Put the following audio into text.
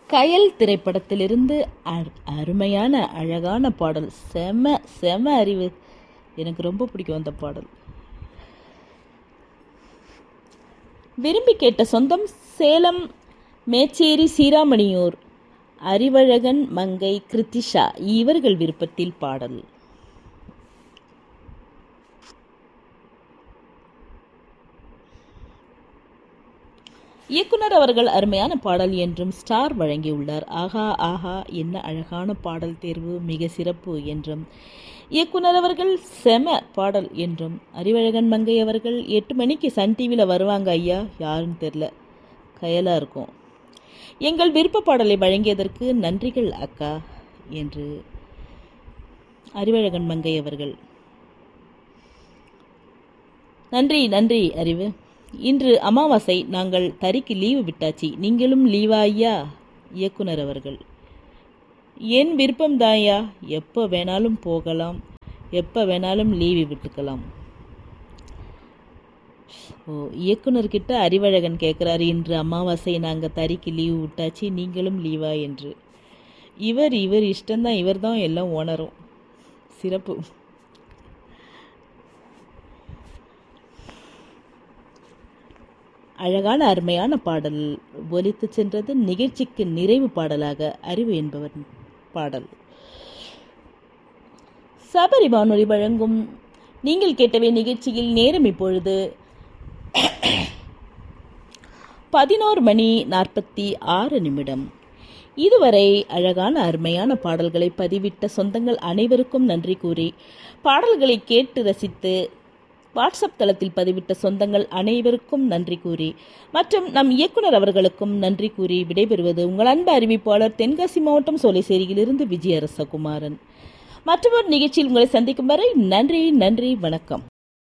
கயல் திரைப்படத்திலிருந்து அரு- அருமையான அழகான பாடல் செம செம அறிவு எனக்கு ரொம்ப பிடிக்கும் அந்த பாடல் விரும்பி கேட்ட சொந்தம் சேலம் மேச்சேரி சீராமணியூர் அறிவழகன் மங்கை கிருத்திஷா இவர்கள் விருப்பத்தில் பாடல் இயக்குனர் அவர்கள் அருமையான பாடல் என்றும் ஸ்டார் வழங்கியுள்ளார் ஆஹா ஆஹா என்ன அழகான பாடல் தேர்வு மிக சிறப்பு என்றும் இயக்குனர் அவர்கள் செம பாடல் என்றும் அறிவழகன் மங்கை அவர்கள் எட்டு மணிக்கு சன் டிவியில் வருவாங்க ஐயா யாருன்னு தெரில கயலாக இருக்கும் எங்கள் விருப்ப பாடலை வழங்கியதற்கு நன்றிகள் அக்கா என்று அறிவழகன் மங்கை அவர்கள் நன்றி நன்றி அறிவு இன்று அமாவாசை நாங்கள் தறிக்கு லீவு விட்டாச்சு நீங்களும் லீவா ஐயா இயக்குனர் அவர்கள் என் விருப்பம் தாயா எப்போ வேணாலும் போகலாம் எப்போ வேணாலும் லீவு விட்டுக்கலாம் ஓ இயக்குனர்கிட்ட அறிவழகன் கேட்குறாரு இன்று அமாவாசை நாங்கள் தறிக்கு லீவு விட்டாச்சு நீங்களும் லீவா என்று இவர் இவர் இஷ்டம்தான் இவர் தான் எல்லாம் உணரும் சிறப்பு அழகான அருமையான பாடல் ஒலித்து சென்றது நிகழ்ச்சிக்கு நிறைவு பாடலாக அறிவு என்பவர் பாடல் சபரி வானொலி வழங்கும் நீங்கள் கேட்டவை நிகழ்ச்சியில் நேரம் இப்பொழுது பதினோரு மணி நாற்பத்தி ஆறு நிமிடம் இதுவரை அழகான அருமையான பாடல்களை பதிவிட்ட சொந்தங்கள் அனைவருக்கும் நன்றி கூறி பாடல்களை கேட்டு ரசித்து வாட்ஸ்அப் தளத்தில் பதிவிட்ட சொந்தங்கள் அனைவருக்கும் நன்றி கூறி மற்றும் நம் இயக்குனர் அவர்களுக்கும் நன்றி கூறி விடைபெறுவது உங்கள் அன்பு அறிவிப்பாளர் தென்காசி மாவட்டம் சோலைசேரியிலிருந்து விஜயரசகுமாரன் மற்றொரு நிகழ்ச்சியில் உங்களை சந்திக்கும் வரை நன்றி நன்றி வணக்கம்